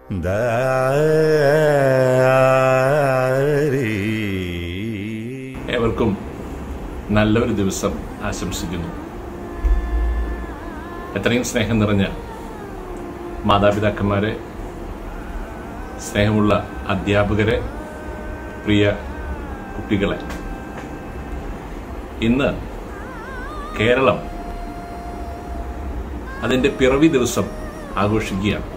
ഏവർക്കും നല്ലൊരു ദിവസം ആശംസിക്കുന്നു എത്രയും സ്നേഹം നിറഞ്ഞ മാതാപിതാക്കന്മാരെ സ്നേഹമുള്ള അധ്യാപകരെ പ്രിയ കുട്ടികളെ ഇന്ന് കേരളം അതിൻ്റെ പിറവി ദിവസം ആഘോഷിക്കുകയാണ്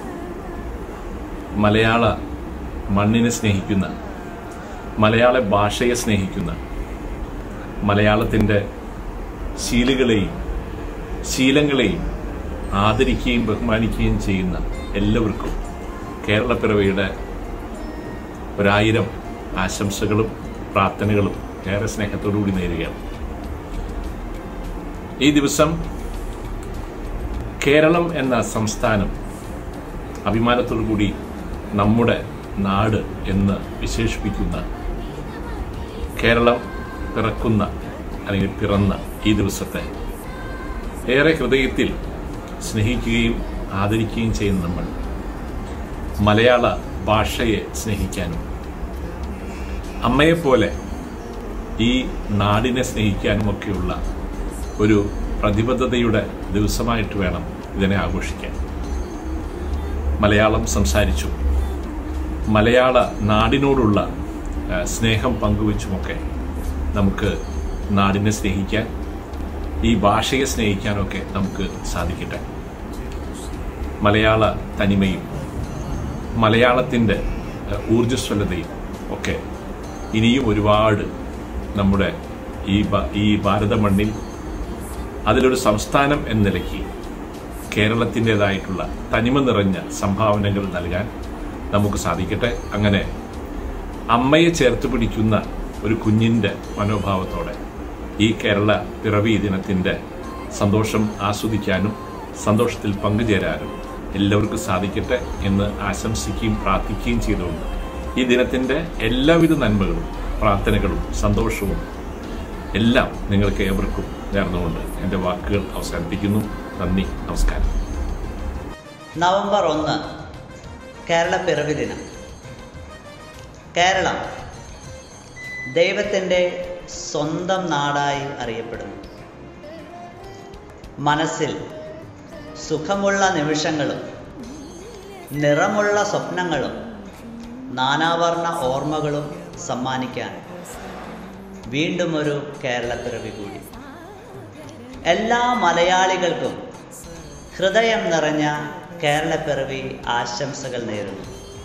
മലയാള മണ്ണിനെ സ്നേഹിക്കുന്ന മലയാള ഭാഷയെ സ്നേഹിക്കുന്ന മലയാളത്തിൻ്റെ ശീലുകളെയും ശീലങ്ങളെയും ആദരിക്കുകയും ബഹുമാനിക്കുകയും ചെയ്യുന്ന എല്ലാവർക്കും കേരളപ്പിറവിയുടെ ഒരായിരം ആശംസകളും പ്രാർത്ഥനകളും ഏറെ സ്നേഹത്തോടുകൂടി നേരുകയാണ് ഈ ദിവസം കേരളം എന്ന സംസ്ഥാനം അഭിമാനത്തോടു കൂടി നമ്മുടെ നാട് എന്ന് വിശേഷിപ്പിക്കുന്ന കേരളം പിറക്കുന്ന അല്ലെങ്കിൽ പിറന്ന ഈ ദിവസത്തെ ഏറെ ഹൃദയത്തിൽ സ്നേഹിക്കുകയും ആദരിക്കുകയും ചെയ്യുന്ന നമ്മൾ മലയാള ഭാഷയെ സ്നേഹിക്കാനും അമ്മയെപ്പോലെ ഈ നാടിനെ സ്നേഹിക്കാനുമൊക്കെയുള്ള ഒരു പ്രതിബദ്ധതയുടെ ദിവസമായിട്ട് വേണം ഇതിനെ ആഘോഷിക്കാൻ മലയാളം സംസാരിച്ചു മലയാള നാടിനോടുള്ള ആ, സ്നേഹം പങ്കുവച്ചുമൊക്കെ നമുക്ക് നാടിനെ സ്നേഹിക്കാൻ ഈ ഭാഷയെ സ്നേഹിക്കാനൊക്കെ നമുക്ക് സാധിക്കട്ടെ മലയാള തനിമയും മലയാളത്തിൻ്റെ ആ, ഊർജ്ജസ്വലതയും ഒക്കെ ഇനിയും ഒരുപാട് നമ്മുടെ ഈ ഭ- ഈ ഭാരത മണ്ണിൽ അതിലൊരു സംസ്ഥാനം എന്ന നിലയ്ക്ക് കേരളത്തിൻ്റെതായിട്ടുള്ള തനിമ നിറഞ്ഞ സംഭാവനകൾ നൽകാൻ നമുക്ക് സാധിക്കട്ടെ അങ്ങനെ അമ്മയെ ചേർത്ത് പിടിക്കുന്ന ഒരു കുഞ്ഞിൻ്റെ മനോഭാവത്തോടെ ഈ കേരള പിറവി ദിനത്തിൻ്റെ സന്തോഷം ആസ്വദിക്കാനും സന്തോഷത്തിൽ പങ്കുചേരാനും എല്ലാവർക്കും സാധിക്കട്ടെ എന്ന് ആശംസിക്കുകയും പ്രാർത്ഥിക്കുകയും ചെയ്തുകൊണ്ട് ഈ ദിനത്തിൻ്റെ എല്ലാവിധ നന്മകളും പ്രാർത്ഥനകളും സന്തോഷവും എല്ലാം നിങ്ങൾക്ക് ഏവർക്കും നേർന്നുകൊണ്ട് എൻ്റെ വാക്കുകൾ അവസാനിപ്പിക്കുന്നു നന്ദി നമസ്കാരം നവംബർ ഒന്ന് കേരള പിറവി ദിനം കേരളം ദൈവത്തിൻ്റെ സ്വന്തം നാടായി അറിയപ്പെടുന്നു മനസ്സിൽ സുഖമുള്ള നിമിഷങ്ങളും നിറമുള്ള സ്വപ്നങ്ങളും നാനാവർണ്ണ ഓർമ്മകളും സമ്മാനിക്കാൻ വീണ്ടും ഒരു കേരളപ്പിറവി കൂടി എല്ലാ മലയാളികൾക്കും ഹൃദയം നിറഞ്ഞ കേരളപ്പിറവി ആശംസകൾ നേരുന്നു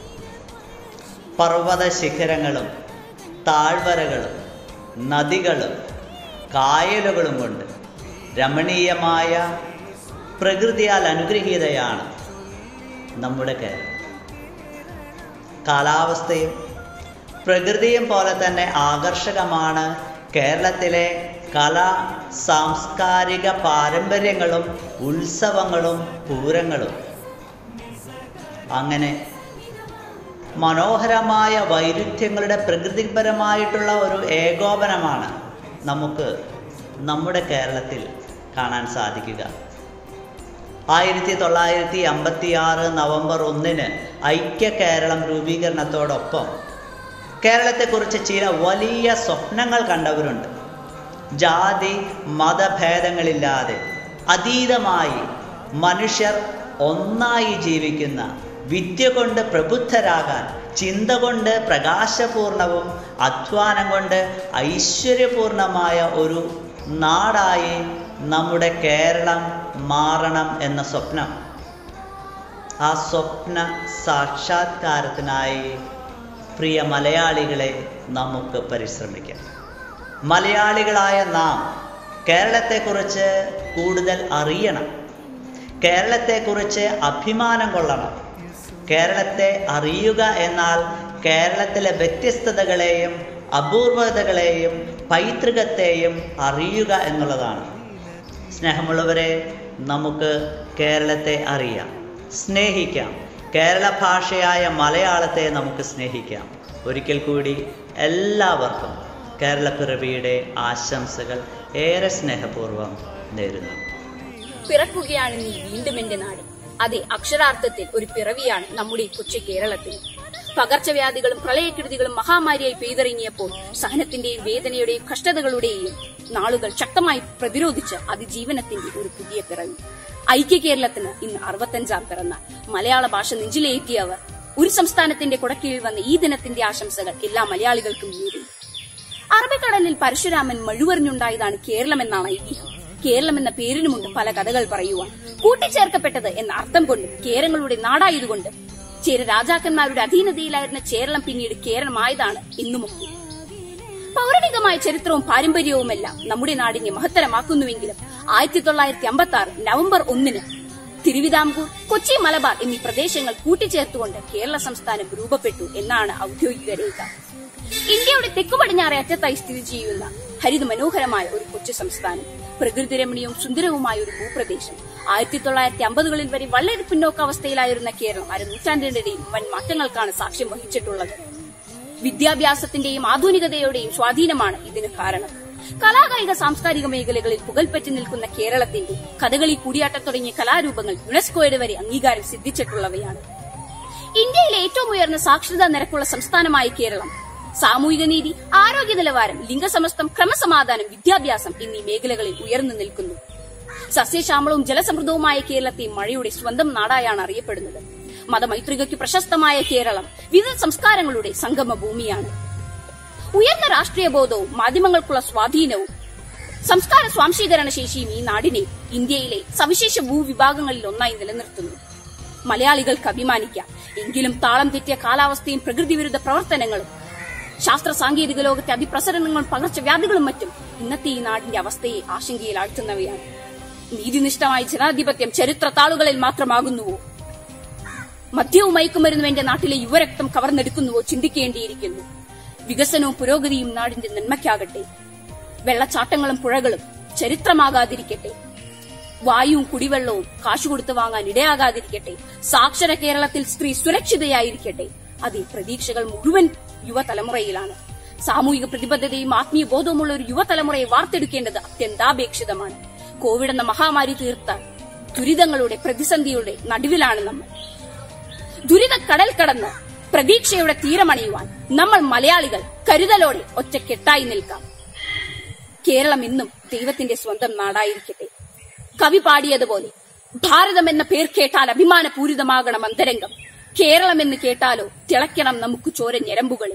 പർവ്വത ശിഖരങ്ങളും താഴ്വരകളും നദികളും കായലുകളും കൊണ്ട് രമണീയമായ പ്രകൃതിയാൽ അനുഗ്രഹീതയാണ് നമ്മുടെ കേരളം കാലാവസ്ഥയും പ്രകൃതിയും പോലെ തന്നെ ആകർഷകമാണ് കേരളത്തിലെ കലാ സാംസ്കാരിക പാരമ്പര്യങ്ങളും ഉത്സവങ്ങളും പൂരങ്ങളും അങ്ങനെ മനോഹരമായ വൈരുദ്ധ്യങ്ങളുടെ പ്രകൃതിപരമായിട്ടുള്ള ഒരു ഏകോപനമാണ് നമുക്ക് നമ്മുടെ കേരളത്തിൽ കാണാൻ സാധിക്കുക ആയിരത്തി തൊള്ളായിരത്തി അമ്പത്തി ആറ് നവംബർ ഒന്നിന് ഐക്യ കേരളം രൂപീകരണത്തോടൊപ്പം കേരളത്തെക്കുറിച്ച് ചില വലിയ സ്വപ്നങ്ങൾ കണ്ടവരുണ്ട് ജാതി മതഭേദങ്ങളില്ലാതെ അതീതമായി മനുഷ്യർ ഒന്നായി ജീവിക്കുന്ന വിദ്യ കൊണ്ട് പ്രബുദ്ധരാകാൻ ചിന്ത കൊണ്ട് പ്രകാശപൂർണവും അധ്വാനം കൊണ്ട് ഐശ്വര്യപൂർണമായ ഒരു നാടായി നമ്മുടെ കേരളം മാറണം എന്ന സ്വപ്നം ആ സ്വപ്ന സാക്ഷാത്കാരത്തിനായി പ്രിയ മലയാളികളെ നമുക്ക് പരിശ്രമിക്കാം മലയാളികളായ നാം കേരളത്തെക്കുറിച്ച് കൂടുതൽ അറിയണം കേരളത്തെക്കുറിച്ച് അഭിമാനം കൊള്ളണം കേരളത്തെ അറിയുക എന്നാൽ കേരളത്തിലെ വ്യത്യസ്തതകളെയും അപൂർവതകളെയും പൈതൃകത്തെയും അറിയുക എന്നുള്ളതാണ് സ്നേഹമുള്ളവരെ നമുക്ക് കേരളത്തെ അറിയാം സ്നേഹിക്കാം കേരള ഭാഷയായ മലയാളത്തെ നമുക്ക് സ്നേഹിക്കാം ഒരിക്കൽ കൂടി എല്ലാവർക്കും കേരളപ്പിറവിയുടെ ആശംസകൾ ഏറെ സ്നേഹപൂർവ്വം നേരുന്നു പിറക്കുകയാണ് നീ വീണ്ടും എന്റെ നാട് അതെ അക്ഷരാർത്ഥത്തിൽ ഒരു പിറവിയാണ് നമ്മുടെ ഈ കൊച്ചു കേരളത്തിൽ പകർച്ചവ്യാധികളും പ്രളയക്കെടുതികളും മഹാമാരിയായി പെയ്തിറങ്ങിയപ്പോൾ സഹനത്തിന്റെയും വേദനയുടെയും കഷ്ടതകളുടെയും നാളുകൾ ശക്തമായി പ്രതിരോധിച്ച് അതിജീവനത്തിന്റെ ഒരു പുതിയ പിറവി ഐക്യ കേരളത്തിന് ഇന്ന് അറുപത്തഞ്ചാം പിറന്നാൾ മലയാള ഭാഷ നെഞ്ചിലേറ്റിയവർ ഒരു സംസ്ഥാനത്തിന്റെ കുടക്കീഴിൽ വന്ന ഈ ദിനത്തിന്റെ ആശംസകൾ എല്ലാ മലയാളികൾക്കും നേടി അറബിക്കടലിൽ പരശുരാമൻ മഴുവറിഞ്ഞുണ്ടായതാണ് കേരളം എന്നാണ് ഐതിഹ്യം കേരളം എന്ന പേരിനുമുണ്ട് പല കഥകൾ പറയുവാൻ കൂട്ടിച്ചേർക്കപ്പെട്ടത് എന്ന അർത്ഥം കൊണ്ടും കേരങ്ങളുടെ നാടായതുകൊണ്ട് ചില രാജാക്കന്മാരുടെ അധീനതയിലായിരുന്ന കേരളം പിന്നീട് കേരളമായതാണ് എന്നുമൊക്കെ പൗരാണികമായ ചരിത്രവും പാരമ്പര്യവുമെല്ലാം നമ്മുടെ നാടിനെ മഹത്തരമാക്കുന്നുവെങ്കിലും ആയിരത്തി തൊള്ളായിരത്തി അമ്പത്തി ആറ് നവംബർ ഒന്നിന് തിരുവിതാംകൂർ കൊച്ചി മലബാർ എന്നീ പ്രദേശങ്ങൾ കൂട്ടിച്ചേർത്തുകൊണ്ട് കേരള സംസ്ഥാനം രൂപപ്പെട്ടു എന്നാണ് ഔദ്യോഗിക രേഖ ഇന്ത്യയുടെ തെക്കു പടിഞ്ഞാറെ അറ്റത്തായി സ്ഥിതി ചെയ്യുന്ന ഹരിത മനോഹരമായ ഒരു കൊച്ചു സംസ്ഥാനം പ്രകൃതി രമണീയവും സുന്ദരവുമായ ഒരു ഭൂപ്രദേശം ആയിരത്തി തൊള്ളായിരത്തി അമ്പതുകളിൽ വരെ വളരെ പിന്നോക്കാവസ്ഥയിലായിരുന്ന കേരളം അര നൂറ്റാണ്ടിനിടയിൽ വൻ മാറ്റങ്ങൾക്കാണ് സാക്ഷ്യം വഹിച്ചിട്ടുള്ളത് വിദ്യാഭ്യാസത്തിന്റെയും ആധുനികതയുടെയും സ്വാധീനമാണ് ഇതിന് കാരണം കലാകായിക സാംസ്കാരിക മേഖലകളിൽ പുകൽപ്പറ്റി നിൽക്കുന്ന കേരളത്തിന്റെ കഥകളി കൂടിയാട്ടം തുടങ്ങിയ കലാരൂപങ്ങൾ യുനെസ്കോയുടെ വരെ അംഗീകാരം സിദ്ധിച്ചിട്ടുള്ളവയാണ് ഇന്ത്യയിലെ ഏറ്റവും ഉയർന്ന സാക്ഷരതാ നിരക്കുള്ള സംസ്ഥാനമായ കേരളം സാമൂഹിക നീതി ആരോഗ്യ നിലവാരം ലിംഗസമസ്തം ക്രമസമാധാനം വിദ്യാഭ്യാസം എന്നീ മേഖലകളിൽ ഉയർന്നു നിൽക്കുന്നു സസ്യശ്യാമളവും ജലസമൃദ്ധവുമായ കേരളത്തെ മഴയുടെ സ്വന്തം നാടായാണ് അറിയപ്പെടുന്നത് മതമൈത്രികയ്ക്ക് പ്രശസ്തമായ കേരളം വിവിധ സംസ്കാരങ്ങളുടെ സംഗമ ഭൂമിയാണ് ഉയർന്ന രാഷ്ട്രീയ ബോധവും മാധ്യമങ്ങൾക്കുള്ള സ്വാധീനവും സംസ്കാര സ്വാംശീകരണ ശേഷിയും ഈ നാടിനെ ഇന്ത്യയിലെ സവിശേഷ ഭൂവിഭാഗങ്ങളിൽ ഒന്നായി നിലനിർത്തുന്നു മലയാളികൾക്ക് അഭിമാനിക്കാം എങ്കിലും താളം തെറ്റിയ കാലാവസ്ഥയും പ്രകൃതി വിരുദ്ധ പ്രവർത്തനങ്ങളും ശാസ്ത്ര സാങ്കേതിക ലോകത്തെ അതിപ്രസരണങ്ങളും പകർച്ചവ്യാധികളും മറ്റും ഇന്നത്തെ ഈ നാടിന്റെ അവസ്ഥയെ ആശങ്കയിലാഴ്ത്തുന്നവയാണ് നീതിനിഷ്ഠമായ ജനാധിപത്യം ചരിത്ര താളുകളിൽ മാത്രമാകുന്നുവോ മദ്യവും മയക്കുമരുന്നും എന്റെ നാട്ടിലെ യുവരക്തം കവർന്നെടുക്കുന്നുവോ ചിന്തിക്കേണ്ടിയിരിക്കുന്നു വികസനവും പുരോഗതിയും നാടിന്റെ നന്മയ്ക്കാകട്ടെ വെള്ളച്ചാട്ടങ്ങളും പുഴകളും ചരിത്രമാകാതിരിക്കട്ടെ വായുവും കുടിവെള്ളവും കാശുകൊടുത്ത് വാങ്ങാൻ ഇടയാകാതിരിക്കട്ടെ സാക്ഷര കേരളത്തിൽ സ്ത്രീ സുരക്ഷിതയായിരിക്കട്ടെ അതിൽ പ്രതീക്ഷകൾ മുഴുവൻ യുവതലമുറയിലാണ് സാമൂഹിക പ്രതിബദ്ധതയും ആത്മീയ ബോധവുമുള്ള ഒരു യുവതലമുറയെ വാർത്തെടുക്കേണ്ടത് അത്യന്താപേക്ഷിതമാണ് കോവിഡ് എന്ന മഹാമാരി തീർത്ത ദുരിതങ്ങളുടെ പ്രതിസന്ധിയുടെ നടുവിലാണ് നമ്മൾ ദുരിത കടൽ കടന്ന് പ്രതീക്ഷയുടെ തീരമണിയുവാൻ നമ്മൾ മലയാളികൾ കരുതലോടെ ഒറ്റക്കെട്ടായി നിൽക്കാം കേരളം ഇന്നും ദൈവത്തിന്റെ സ്വന്തം നാടായിരിക്കട്ടെ കവി പാടിയതുപോലെ ഭാരതം എന്ന പേർ കേട്ടാൽ അഭിമാനപൂരിതമാകണം അന്തരംഗം കേരളം എന്ന് കേട്ടാലോ തിളയ്ക്കണം നമുക്ക് ചോര ഞരമ്പുകളിൽ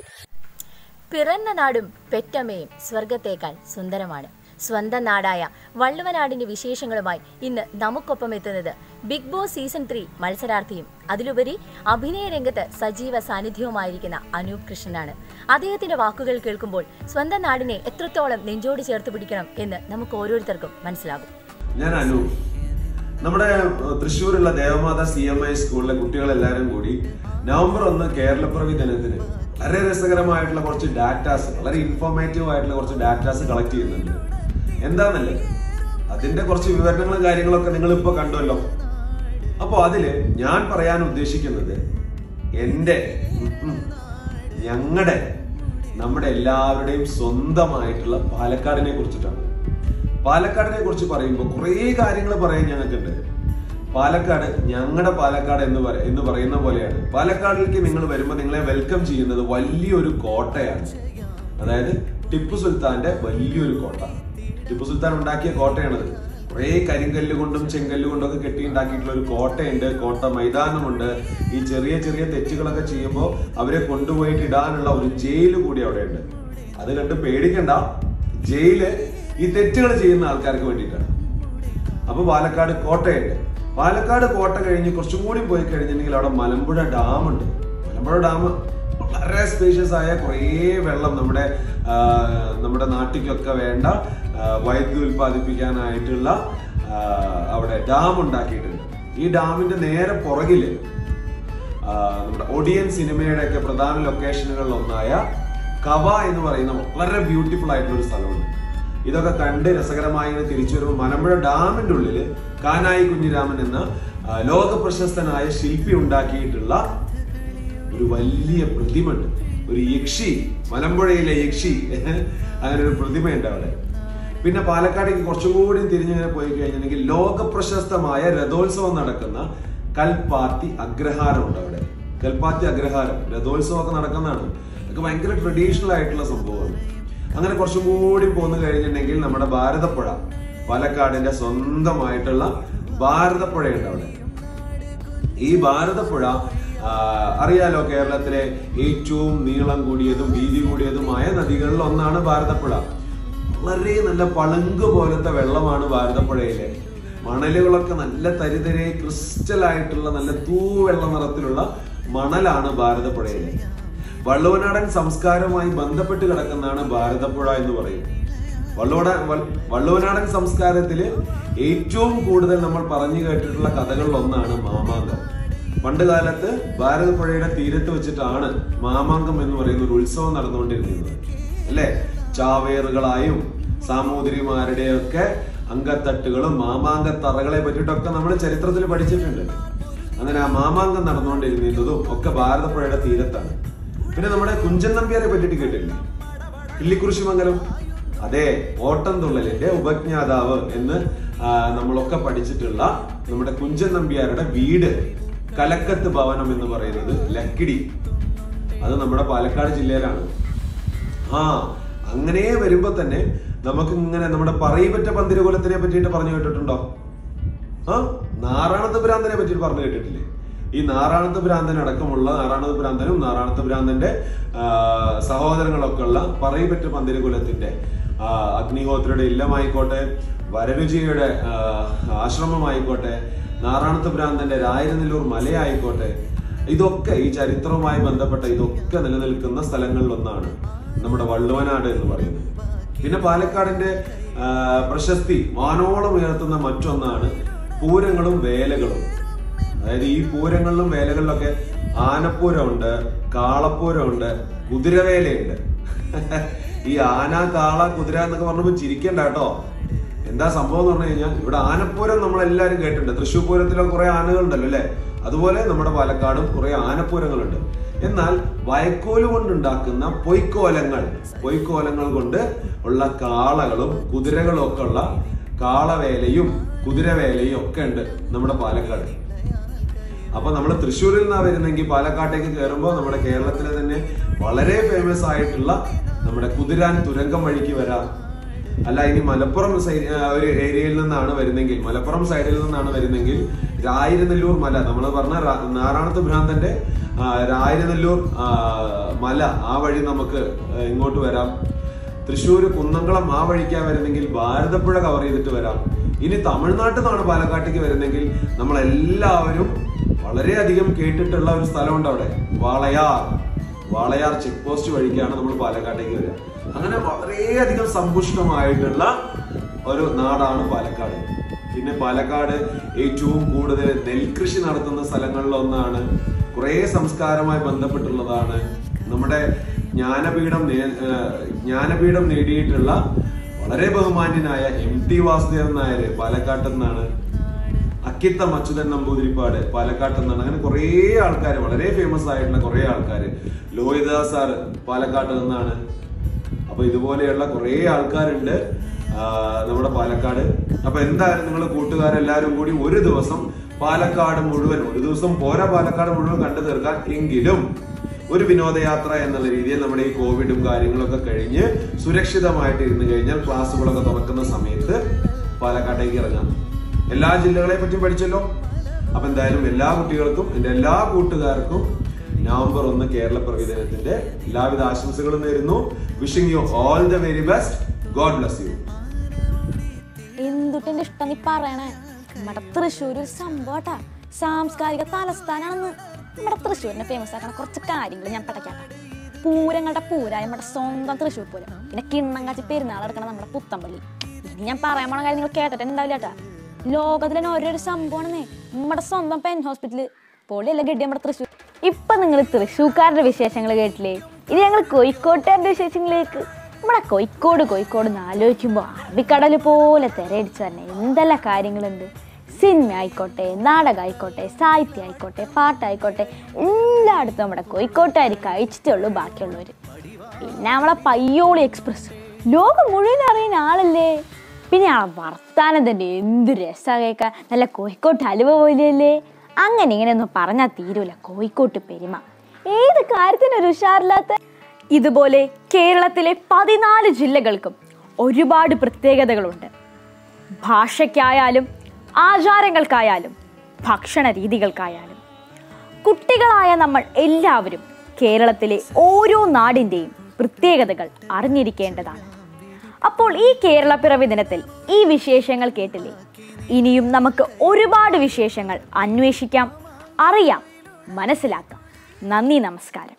പിറന്ന നാടും പെറ്റമ്മയും സ്വർഗത്തേക്കാൾ സുന്ദരമാണ് സ്വന്തം നാടായ വള്ളുവനാടിന്റെ വിശേഷങ്ങളുമായി ഇന്ന് നമുക്കൊപ്പം എത്തുന്നത് ബിഗ് ബോസ് സീസൺ ത്രീ മത്സരാർത്ഥിയും അതിലുപരി അഭിനയ രംഗത്ത് സജീവ സാന്നിധ്യവുമായിരിക്കുന്ന അനൂപ് കൃഷ്ണനാണ് അദ്ദേഹത്തിന്റെ വാക്കുകൾ കേൾക്കുമ്പോൾ സ്വന്തം നാടിനെ എത്രത്തോളം നെഞ്ചോട് ചേർത്ത് പിടിക്കണം എന്ന് നമുക്ക് ഓരോരുത്തർക്കും മനസ്സിലാകും ഞാൻ അനു നമ്മുടെ ഏഹ്, തൃശ്ശൂരുള്ള ദേവമാത സി എം ഐ സ്കൂളിലെ കുട്ടികളെല്ലാവരും കൂടി നവംബർ ഒന്ന് കേരളപ്പിറവി ദിനത്തിന് വളരെ രസകരമായിട്ടുള്ള കുറച്ച് ഡാറ്റാസ് വളരെ ഇൻഫോർമേറ്റീവ് ആയിട്ടുള്ള കുറച്ച് ഡാറ്റാസ് കളക്ട് ചെയ്യുന്നുണ്ട് എന്താന്നല്ലേ അതിന്റെ കുറച്ച് വിവരണങ്ങളും കാര്യങ്ങളൊക്കെ നിങ്ങൾ ഇപ്പൊ കണ്ടുവല്ലോ അപ്പോ അതില് ഞാൻ പറയാൻ ഉദ്ദേശിക്കുന്നത് എന്റെ ഞങ്ങളുടെ നമ്മുടെ എല്ലാവരുടെയും സ്വന്തമായിട്ടുള്ള പാലക്കാടിനെ കുറിച്ചിട്ടാണ് പാലക്കാടിനെ കുറിച്ച് പറയുമ്പോൾ കുറേ കാര്യങ്ങൾ പറയാൻ ഞങ്ങൾക്കുണ്ട് പാലക്കാട് ഞങ്ങളുടെ പാലക്കാട് എന്ന് പറ എന്ന് പറയുന്ന പോലെയാണ് പാലക്കാടിലേക്ക് നിങ്ങൾ വരുമ്പോൾ നിങ്ങളെ വെൽക്കം ചെയ്യുന്നത് വലിയൊരു കോട്ടയാണ് അതായത് ടിപ്പു സുൽത്താന്റെ വലിയൊരു കോട്ട ടിപ്പു സുൽത്താൻ ഉണ്ടാക്കിയ കോട്ടയാണത് കുറേ കരിങ്കല്ല് കൊണ്ടും ചെങ്കല്ല് കൊണ്ടും ഒക്കെ കെട്ടി ഉണ്ടാക്കിയിട്ടുള്ള ഒരു കോട്ടയുണ്ട് കോട്ട മൈതാനമുണ്ട് ഈ ചെറിയ ചെറിയ തെറ്റുകളൊക്കെ ചെയ്യുമ്പോൾ അവരെ കൊണ്ടുപോയിട്ട് ഇടാനുള്ള ഒരു ജയില് കൂടി അവിടെ ഉണ്ട് അത് കണ്ട് പേടിക്കണ്ട ജയില് ഈ തെറ്റുകൾ ചെയ്യുന്ന ആൾക്കാർക്ക് വേണ്ടിയിട്ടാണ് അപ്പൊ പാലക്കാട് കോട്ടയുണ്ട് പാലക്കാട് കോട്ട കഴിഞ്ഞ് കുറച്ചും കൂടി പോയി കഴിഞ്ഞിട്ടുണ്ടെങ്കിൽ അവിടെ മലമ്പുഴ ഡാം ഉണ്ട് മലമ്പുഴ ഡാം വളരെ സ്പേഷ്യസ് ആയ കുറേ വെള്ളം നമ്മുടെ ആ, നമ്മുടെ നാട്ടിലേക്കൊക്കെ വേണ്ട ആ, വൈദ്യുതി ഉൽപ്പാദിപ്പിക്കാനായിട്ടുള്ള ആ, അവിടെ ഡാം ഉണ്ടാക്കിയിട്ടുണ്ട് ഈ ഡാമിന്റെ നേരെ പുറകില് ആ, നമ്മുടെ ഒഡിയൻ സിനിമയുടെ ഒക്കെ പ്രധാന ലൊക്കേഷനുകളിൽ ഒന്നായ കവ എന്ന് പറയുന്ന വളരെ ബ്യൂട്ടിഫുൾ ആയിട്ടുള്ള ഒരു സ്ഥലമുണ്ട് ഇതൊക്കെ കണ്ട് രസകരമായി ഇങ്ങനെ തിരിച്ചു വരുമ്പോൾ മലമ്പുഴ ഡാമിന്റെ ഉള്ളിൽ കാനായി കുഞ്ഞിരാമൻ എന്ന ആ, ലോക പ്രശസ്തനായ ശില്പി ഉണ്ടാക്കിയിട്ടുള്ള ഒരു വലിയ പ്രതിമയുണ്ട് ഒരു യക്ഷി മലമ്പുഴയിലെ യക്ഷി അങ്ങനെ ഒരു പ്രതിമയുണ്ട് അവിടെ പിന്നെ പാലക്കാടേക്ക് കുറച്ചും കൂടി തിരിഞ്ഞിങ്ങനെ പോയി കഴിഞ്ഞിട്ടുണ്ടെങ്കിൽ ലോക പ്രശസ്തമായ രഥോത്സവം നടക്കുന്ന കൽപ്പാത്തി അഗ്രഹാരം ഉണ്ട് അവിടെ കൽപ്പാത്തി അഗ്രഹാരം രഥോത്സവമൊക്കെ നടക്കുന്നതാണ് അതൊക്കെ ഭയങ്കര ട്രഡീഷണൽ ആയിട്ടുള്ള സംഭവമാണ് അങ്ങനെ കുറച്ചും കൂടി പോന്നു കഴിഞ്ഞിട്ടുണ്ടെങ്കിൽ നമ്മുടെ ഭാരതപ്പുഴ പാലക്കാടിന്റെ സ്വന്തമായിട്ടുള്ള ഭാരതപ്പുഴയുണ്ട് അവിടെ ഈ ഭാരതപ്പുഴ ആ, അറിയാലോ കേരളത്തിലെ ഏറ്റവും നീളം കൂടിയതും വീതി കൂടിയതുമായ നദികളിൽ ഒന്നാണ് ഭാരതപ്പുഴ വളരെ നല്ല പളുങ്ക് പോലത്തെ വെള്ളമാണ് ഭാരതപ്പുഴയിലെ മണലുകളൊക്കെ നല്ല തരിതരെ ക്രിസ്റ്റൽ ആയിട്ടുള്ള നല്ല തൂവെള്ള നിറത്തിലുള്ള മണലാണ് ഭാരതപ്പുഴയിലെ വള്ളുവനാടൻ സംസ്കാരവുമായി ബന്ധപ്പെട്ട് കിടക്കുന്നതാണ് ഭാരതപ്പുഴ എന്ന് പറയും വള്ളുവട വൾ- വള്ളുവനാടൻ സംസ്കാരത്തില് ഏറ്റവും കൂടുതൽ നമ്മൾ പറഞ്ഞു കേട്ടിട്ടുള്ള കഥകളിൽ ഒന്നാണ് മാമാങ്കം പണ്ട് കാലത്ത് ഭാരതപ്പുഴയുടെ തീരത്ത് വെച്ചിട്ടാണ് മാമാങ്കം എന്ന് പറയുന്ന ഒരു ഉത്സവം നടന്നുകൊണ്ടിരുന്നത് അല്ലേ ചാവേറുകളായും സാമൂതിരിമാരുടെയൊക്കെ അങ്കത്തട്ടുകളും മാമാങ്ക തറകളെ പറ്റിയിട്ടൊക്കെ നമ്മൾ ചരിത്രത്തിൽ പഠിച്ചിട്ടുണ്ട് അങ്ങനെ ആ മാമാങ്കം നടന്നുകൊണ്ടിരുന്നതും ഒക്കെ ഭാരതപ്പുഴയുടെ തീരത്താണ് പിന്നെ നമ്മുടെ കുഞ്ചൻ നമ്പ്യാരെ പറ്റിയിട്ട് കേട്ടില്ലേ കിള്ളിക്കുറിശിമംഗലം അതെ ഓട്ടം തുള്ളലിന്റെ ഉപജ്ഞാതാവ് എന്ന് ആ, നമ്മളൊക്കെ പഠിച്ചിട്ടുള്ള നമ്മുടെ കുഞ്ചൻ നമ്പ്യാരുടെ വീട് കലക്കത്ത് ഭവനം എന്ന് പറയുന്നത് ലക്കിടി അത് നമ്മുടെ പാലക്കാട് ജില്ലയിലാണ് ആ അങ്ങനെ വരുമ്പോ തന്നെ നമുക്ക് ഇങ്ങനെ നമ്മുടെ പറയിപ്പറ്റ പന്തിരകുലത്തിനെ പറ്റിയിട്ട് പറഞ്ഞു കേട്ടിട്ടുണ്ടോ ആ നാറാണത്ത് ഭ്രാന്തനെ പറ്റി പറഞ്ഞു കേട്ടിട്ടില്ലേ ഈ നാറാണത്ത് ഭ്രാന്തൻ അടക്കമുള്ള നാറാണത്ത് ഭ്രാന്തനും നാറാണത്ത് ഭ്രാന്തന്റെ ആ, സഹോദരങ്ങളൊക്കെ ഉള്ള പറയിപ്പറ്റ പന്തിരകുലത്തിന്റെ ആ, അഗ്നിഹോത്രയുടെ ഇല്ലമായിക്കോട്ടെ വരരുചിയുടെ ആ, ആശ്രമമായിക്കോട്ടെ നാറാണത്ത് ഭ്രാന്തന്റെ രായരനെല്ലൂർ മലയായിക്കോട്ടെ ഇതൊക്കെ ഈ ചരിത്രവുമായി ബന്ധപ്പെട്ട ഇതൊക്കെ നിലനിൽക്കുന്ന സ്ഥലങ്ങളിലൊന്നാണ് നമ്മുടെ വള്ളുവനാട് എന്ന് പറയുന്നത് പിന്നെ പാലക്കാടിന്റെ ആ, പ്രശസ്തി വാനോളം ഉയർത്തുന്ന മറ്റൊന്നാണ് പൂരങ്ങളും വേലകളും അതായത് ഈ പൂരങ്ങളിലും വേലകളിലൊക്കെ ആനപ്പൂരമുണ്ട് കാളപ്പൂരമുണ്ട് കുതിരവേലയുണ്ട് ഈ ആന കാള കുതിര എന്നൊക്കെ പറഞ്ഞപ്പോ ചിരിക്കണ്ട കേട്ടോ എന്താ സംഭവം എന്ന് പറഞ്ഞു കഴിഞ്ഞാൽ ഇവിടെ ആനപ്പൂരം നമ്മൾ എല്ലാവരും കേട്ടിട്ടുണ്ട് തൃശ്ശൂർ പൂരത്തിലൊക്കെ കുറെ ആനകളുണ്ടല്ലോ അല്ലെ അതുപോലെ നമ്മുടെ പാലക്കാടും കുറെ ആനപ്പൂരങ്ങളുണ്ട് എന്നാൽ വയക്കോല് കൊണ്ടുണ്ടാക്കുന്ന പൊയ്ക്കോലങ്ങൾ പൊയ്ക്കോലങ്ങൾ കൊണ്ട് ഉള്ള കാളകളും കുതിരകളും ഒക്കെ ഉള്ള കാളവേലയും കുതിരവേലയും ഒക്കെ ഉണ്ട് നമ്മുടെ പാലക്കാട് അപ്പൊ നമ്മൾ തൃശ്ശൂരിൽ നിന്നാ വരുന്നെങ്കിൽ പാലക്കാട്ടേക്ക് കയറുമ്പോൾ നമ്മുടെ കേരളത്തിലെ തന്നെ വളരെ ഫേമസ് ആയിട്ടുള്ള നമ്മുടെ കുതിരാൻ തുരങ്കം വഴിക്ക് വരാം അല്ല ഇനി മലപ്പുറം സൈ- ആ, ഒരു ഏരിയയിൽ നിന്നാണ് വരുന്നെങ്കിൽ മലപ്പുറം സൈഡിൽ നിന്നാണ് വരുന്നെങ്കിൽ രായിരനെല്ലൂർ മല നമ്മൾ പറഞ്ഞ റാ- നാറാണത്ത് ഭ്രാന്തന്റെ ആ, രായിരനെല്ലൂർ ആ, മല ആ വഴി നമുക്ക് ആ, ഇങ്ങോട്ട് വരാം തൃശ്ശൂർ കുന്നംകുളം ആ വഴിക്കാ വരുന്നെങ്കിൽ ഭാരതപ്പുഴ കവർ ചെയ്തിട്ട് വരാം ഇനി തമിഴ്നാട്ടിൽ നിന്നാണ് പാലക്കാട്ടേക്ക് വരുന്നെങ്കിൽ നമ്മൾ എല്ലാവരും വളരെയധികം കേട്ടിട്ടുള്ള ഒരു സ്ഥലമുണ്ട് അവിടെ വാളയാർ വാളയാർ ചെക്ക് പോസ്റ്റ് വഴിക്കാണ് നമ്മൾ പാലക്കാട്ടേക്ക് വരിക അങ്ങനെ വളരെയധികം സമ്പുഷ്ടമായിട്ടുള്ള ഒരു നാടാണ് പാലക്കാട് പിന്നെ പാലക്കാട് ഏറ്റവും കൂടുതൽ നെൽകൃഷി നടത്തുന്ന സ്ഥലങ്ങളിൽ ഒന്നാണ് കുറേ സംസ്കാരവുമായി ബന്ധപ്പെട്ടുള്ളതാണ് നമ്മുടെ ജ്ഞാനപീഠം നേ- ഏഹ് ജ്ഞാനപീഠം നേടിയിട്ടുള്ള വളരെ ബഹുമാന്യനായ എം ടി വാസുദേവൻ നായർ പാലക്കാട്ട് നിന്നാണ് അക്കിത്തം അച്യുതൻ നമ്പൂതിരിപ്പാട് പാലക്കാട്ട് നിന്നാണ് അങ്ങനെ കുറേ ആൾക്കാർ വളരെ ഫേമസ് ആയിട്ടുള്ള കുറേ ആൾക്കാർ ലോഹിദാസ് സാർ പാലക്കാട്ട് നിന്നാണ് അപ്പൊ ഇതുപോലെയുള്ള കുറേ ആൾക്കാരുണ്ട് ആ, നമ്മുടെ പാലക്കാട് അപ്പൊ എന്തായാലും നിങ്ങൾ കൂട്ടുകാരെല്ലാരും കൂടി ഒരു ദിവസം പാലക്കാട് മുഴുവൻ ഒരു ദിവസം പോരാ പാലക്കാട് മുഴുവൻ കണ്ടു തീർക്കാൻ എങ്കിലും ഒരു വിനോദയാത്ര എന്നുള്ള രീതിയിൽ നമ്മുടെ ഈ കോവിഡും കാര്യങ്ങളൊക്കെ കഴിഞ്ഞ് സുരക്ഷിതമായിട്ട് ഇരുന്ന് കഴിഞ്ഞാൽ ക്ലാസ്സുകളൊക്കെ തുറക്കുന്ന സമയത്ത് പാലക്കാട്ടേക്ക് ഇറങ്ങാം എല്ലാ ജില്ലകളെ പറ്റി പഠിച്ചല്ലോ അപ്പൊ എന്തായാലും എല്ലാ കുട്ടികൾക്കും എന്റെ എല്ലാ കൂട്ടുകാർക്കും നവംബർ ഒന്ന് കേരള പിറവി ദിനത്തിന്റെ എല്ലാവിധ ആശംസകളും നേരുന്നു wishing you all the very best God bless you എന്തുട്ടെന്റെ ഇഷ്ടം നീ പറയണേ നമ്മുടെ തൃശ്ശൂർ ഒരു സംഭവട്ടാ സാംസ്കാരിക തലസ്ഥാനാണെന്ന് നമ്മുടെ തൃശ്ശൂരിനെ ഫേമസ് ആക്കണ കുറച്ച് കാര്യങ്ങൾ ഞാൻ പടക്കാട്ടെ പൂരങ്ങളുടെ പൂരായ നമ്മുടെ സ്വന്തം തൃശ്ശൂർ പൂരം പിന്നെ കിണ്ണങ്കാച്ചി പെരുന്നാൾ എടുക്കണ നമ്മുടെ പുത്തമ്പള്ളി ഇനി ഞാൻ പറയാൻ പോണ കാര്യം നിങ്ങൾ കേട്ടിട്ടുണ്ടാവില്ല കേട്ടാ ലോകത്തിലെ തന്നെ ഓരോരോ സംഭവമാണെന്നേ നമ്മുടെ സ്വന്തം പെൻ ഹോസ്പിറ്റല് പൊളിയല്ല ഗഡി നമ്മുടെ തൃശ്ശൂർ ഇപ്പൊ നിങ്ങൾ തൃശ്ശൂർക്കാരുടെ വിശേഷങ്ങൾ കേട്ടില്ലേ ഇനി ഞങ്ങൾ കോഴിക്കോട്ടുകാരുടെ വിശേഷങ്ങളിലേക്ക് നമ്മുടെ കോഴിക്കോട് കോഴിക്കോട് എന്ന് ആലോചിക്കുമ്പോൾ അറബിക്കടൽ പോലെ തിരയടിച്ച് തന്നെ എന്തെല്ലാം കാര്യങ്ങളുണ്ട് സിനിമ ആയിക്കോട്ടെ നാടകം ആയിക്കോട്ടെ സാഹിത്യം ആയിക്കോട്ടെ പാട്ടായിക്കോട്ടെ എല്ലായിടത്തും നമ്മുടെ കോഴിക്കോട്ടുകാർ കഴിച്ചിട്ടേ ഉള്ളൂ ബാക്കിയുള്ളവർ പിന്നെ നമ്മളെ പയ്യോളി എക്സ്പ്രസ് ലോകം മുഴുവൻ അറിയുന്ന ആളല്ലേ പിന്നെ ആ വർത്താനം തന്നെ എന്ത് രസമാണ് കേൾക്കാൻ നല്ല കോഴിക്കോട്ട് ഹലുവ പോലെയല്ലേ അങ്ങനെ ഇങ്ങനെയൊന്നും പറഞ്ഞാൽ തീരൂല കോഴിക്കോട്ട് പെരുമ ഏത് കാര്യത്തിനൊരു ഉഷാറില്ലാത്ത ഇതുപോലെ കേരളത്തിലെ പതിനാല് ജില്ലകൾക്കും ഒരുപാട് പ്രത്യേകതകളുണ്ട് ഭാഷയ്ക്കായാലും ആചാരങ്ങൾക്കായാലും ഭക്ഷണ രീതികൾക്കായാലും കുട്ടികളായ നമ്മൾ എല്ലാവരും കേരളത്തിലെ ഓരോ നാടിൻ്റെയും പ്രത്യേകതകൾ അറിഞ്ഞിരിക്കേണ്ടതാണ് അപ്പോൾ ഈ കേരളപ്പിറവി ദിനത്തിൽ ഈ വിശേഷങ്ങൾ കേട്ടില്ലേ ഇനിയും നമുക്ക് ഒരുപാട് വിശേഷങ്ങൾ അന്വേഷിക്കാം അറിയാം മനസ്സിലാക്കാം നന്ദി നമസ്കാരം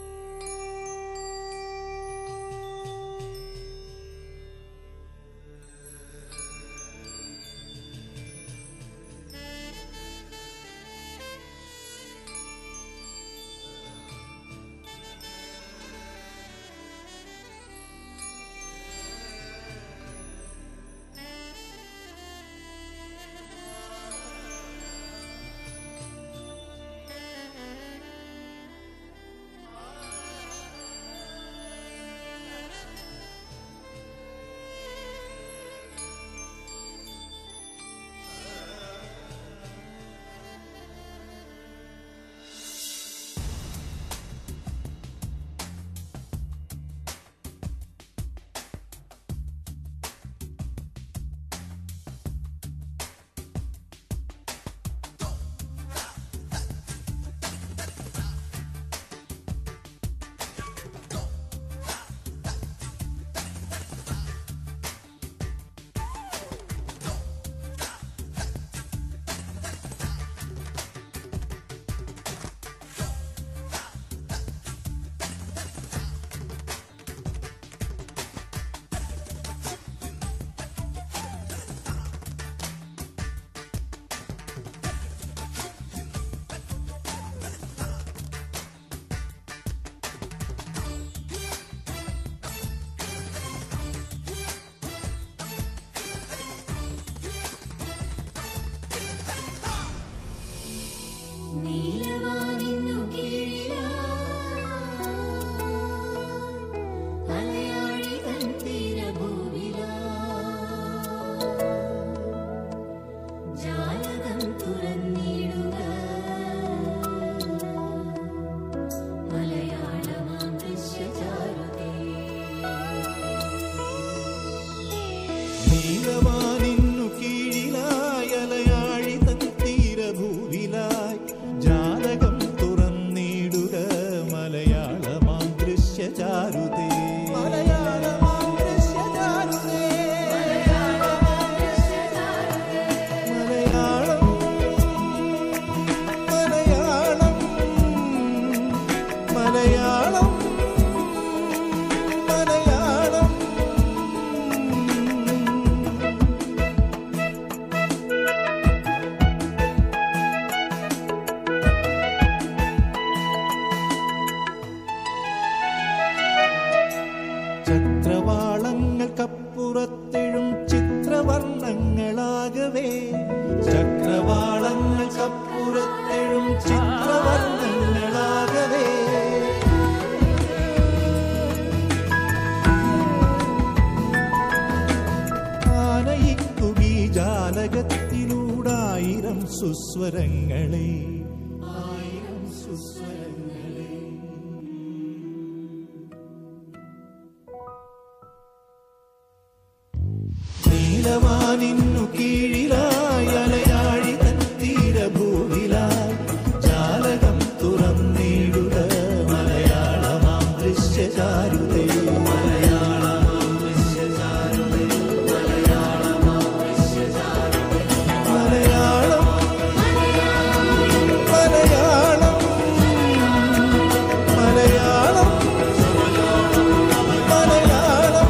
നീലവാനിന്നു കീഴിലായി അലയാഴി തൻ തീരഭൂവിലായി ജാലകം തുറന്നിടുക മലയാളമാം ദൃശ്യചാരുതേ മലയാളമാം ദൃശ്യചാരുതേ മലയാളം മലയാളം മലയാളം മലയാളം ചക്രവാളങ്ങൾക്കപ്പുറത്തെഴും ചിത്രവർണ്ണങ്ങളാകവേ ചക്രവാളങ്ങൾക്കപ്പുറത്തെഴും ചിത്രവർണ്ണങ്ങളാകവേ ആനയിക്കുകീ ജാലകത്തിലൂടായിരം സുസ്വരങ്ങളെ ആയിരം സുസ്വരങ്ങളെ നീലവാനിന്നു കീഴിലായി അലയാഴി തൻ തീരഭൂവിലായി ജാലകം തുറന്നിടുക മലയാളമാം ദൃശ്യചാരുതേ മലയാളമാം ദൃശ്യചാരുതേ മലയാളമാം ദൃശ്യചാരുതേ മലയാളം മലയാളം മലയാളം മലയാളം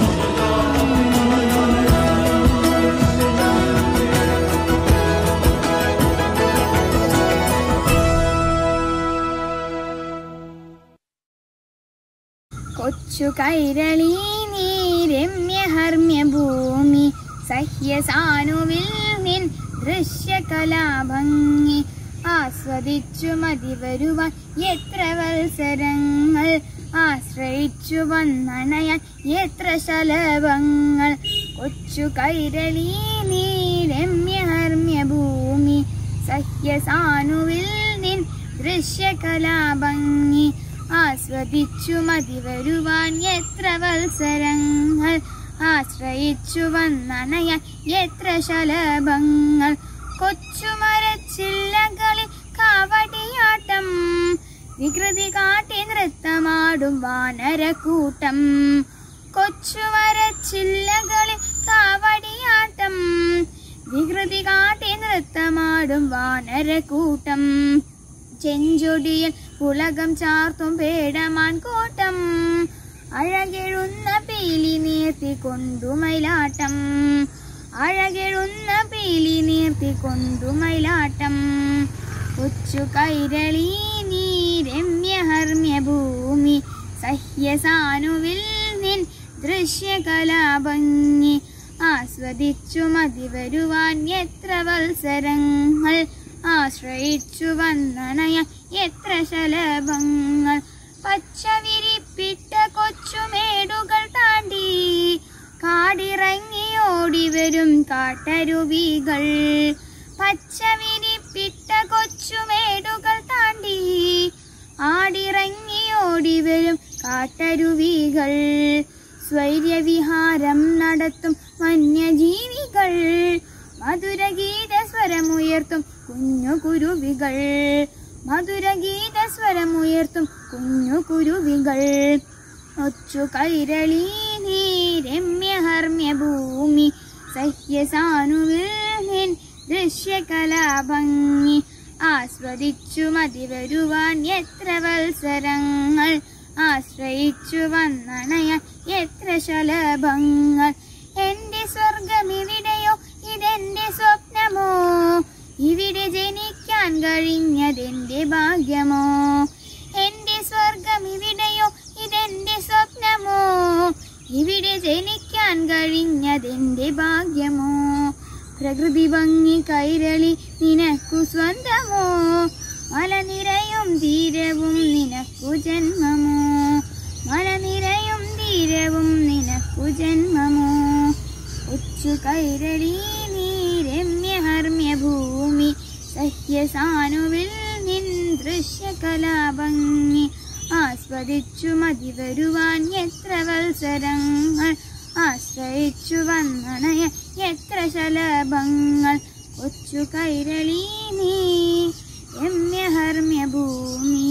കൊച്ചു കൈരളി നീ രമ്യഹർമ്മ്യ ഭൂമി സഹ്യസാനുവിൽ നിൻ ദൃശ്യകലാഭംഗി ആസ്വദിച്ചു മതി വരുവാൻ എത്ര വത്സരങ്ങൾ ആശ്രയിച്ചു വന്നണയാൻ എത്ര ശലഭങ്ങൾ കൊച്ചു കൈരളി നീ രമ്യഹർമ്മ്യ ഭൂമി സഹ്യസാനുവിൽ നിൻ ദൃശ്യകലാഭംഗി ആസ്വദിച്ചു മതി വരുവാൻ എത്ര വത്സരങ്ങൾ ആശ്രയിച്ചു വന്നണയാൻ എത്ര ശലഭങ്ങൾ കൊച്ചുമരച്ചില്ലകളിൽ കാവടിയാട്ടം വികൃതി കാട്ടി നൃത്തമാടും വാനരക്കൂട്ടം കൊച്ചുമരച്ചില്ലകളിൽ കാവടിയാട്ടം വികൃതി കാട്ടി നൃത്തമാടും വാനരക്കൂട്ടം ചെഞ്ചൊടിയിൽ പുളകം ചാർത്തും പേടമാൻ കൂട്ടം അഴകെഴുന്ന പീലി നീർത്തി കൊണ്ടുമയിലാട്ടം അഴകെഴുന്ന പീലി നീർത്തി കൊണ്ടുമയിലാട്ടം കൊച്ചു കൈരളി നീ രമ്യഹർമ്യ ഭൂമി സഹ്യസാനുവിൽ നിൻ ദൃശ്യകലാഭംഗി ആസ്വദിച്ചു മതി വരുവാൻ എത്ര വത്സരങ്ങൾ ആശ്രയിച്ചു വന്നണയാൻ എത്ര ശലഭങ്ങൾ പച്ച വിരിപ്പിട്ട കൊച്ചുമേടുകൾ താണ്ടി കാടിറങ്ങി ഓടി വരും കാട്ടരുവികൾ പച്ച വിരിപ്പിട്ട കൊച്ചുമേടുകൾ താണ്ടി ആടിറങ്ങി ഓടി വരും കാട്ടരുവികൾ സ്വൈര്യവിഹാരം നടത്തും വന്യജീവികൾ മധുരഗീത സ്വരമുയർത്തും കുഞ്ഞു കുരുവികൾ മധുരഗീത സ്വരമുയർത്തും കുഞ്ഞു കുരുവികൾ ഒച്ചു കൈരളി നീ രമ്യഹർമ്യ ഭൂമി സഹ്യസാനുവിൽ നിൻ ദൃശ്യകലാഭംഗി ആസ്വദിച്ചു മതി വരുവാൻ എത്ര വത്സരങ്ങൾ ആശ്രയിച്ചു വന്നണയാൻ എത്ര ശലഭങ്ങൾ എന്റെ സ്വർഗമിവിടെയോ ഇതെന്റെ സ്വപ്നമോ ഇവിടെ ജനിക്കാൻ കഴിഞ്ഞതെന്റെ ഭാഗ്യമോ എന്റെ സ്വർഗം ഇവിടെയോ ഇതെന്റെ സ്വപ്നമോ ഇവിടെ ജനിക്കാൻ കഴിഞ്ഞതെന്റെ ഭാഗ്യമോ പ്രകൃതി ഭംഗി കൈരളി നിനക്കു സ്വന്തമോ മലനിരയും തീരവും നിനക്കു ജന്മമോ മലനിരയും തീരവും നിനക്കു ജന്മമോ ഉച്ചു കൈരളി നീ രമ്യഹർമ്യ ഭൂമി സഹ്യസാനുവിൽ നിൻ ദൃശ്യകലാഭംഗി ആസ്വദിച്ചു മതി വരുവാൻ എത്ര വത്സരങ്ങൾ ആശ്രയിച്ചു വന്നണയ എത്ര ശലഭങ്ങൾ കൊച്ചു കൈരളി നീ രമ്യഹർമ്യ ഭൂമി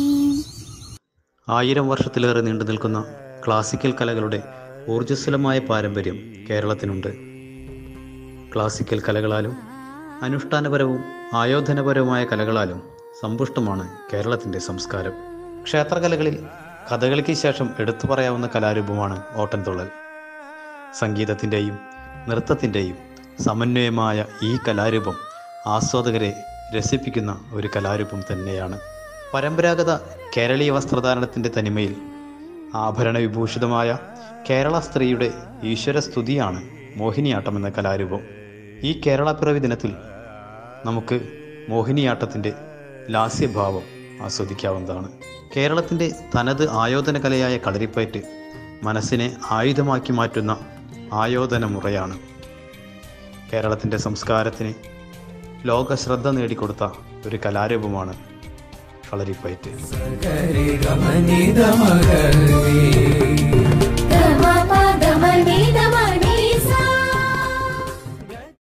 ആയിരം വർഷത്തിലേറെ നീണ്ടു നിൽക്കുന്ന ക്ലാസിക്കൽ കലകളുടെ ഊർജ്ജസ്വലമായ പാരമ്പര്യം കേരളത്തിനുണ്ട് ക്ലാസിക്കൽ കലകളാലും അനുഷ്ഠാനപരവും ആയോധനപരവുമായ കലകളാലും സമ്പുഷ്ടമാണ് കേരളത്തിൻ്റെ സംസ്കാരം ക്ഷേത്രകലകളിൽ കഥകളിക്ക് ശേഷം എടുത്തു പറയാവുന്ന കലാരൂപമാണ് ഓട്ടൻതുള്ളൽ സംഗീതത്തിൻ്റെയും നൃത്തത്തിൻ്റെയും സമന്വയമായ ഈ കലാരൂപം ആസ്വാദകരെ രസിപ്പിക്കുന്ന ഒരു കലാരൂപം തന്നെയാണ് പരമ്പരാഗത കേരളീയ വസ്ത്രധാരണത്തിൻ്റെ തനിമയിൽ ആഭരണ വിഭൂഷിതമായ കേരള സ്ത്രീയുടെ ഈശ്വരസ്തുതിയാണ് മോഹിനിയാട്ടം എന്ന കലാരൂപം ഈ കേരളപ്പിറവി ദിനത്തിൽ നമുക്ക് മോഹിനിയാട്ടത്തിൻ്റെ ലാസ്യഭാവം ആസ്വദിക്കാവുന്നതാണ് കേരളത്തിൻ്റെ തനത് ആയോധന കലയായ കളരിപ്പയറ്റ് മനസ്സിനെ ആയുധമാക്കി മാറ്റുന്ന ആയോധന മുറയാണ് കേരളത്തിൻ്റെ സംസ്കാരത്തിന് ലോക ശ്രദ്ധ നേടിക്കൊടുത്ത ഒരു കലാരൂപമാണ് കളരിപ്പയറ്റ് ഗമനിത മകരേ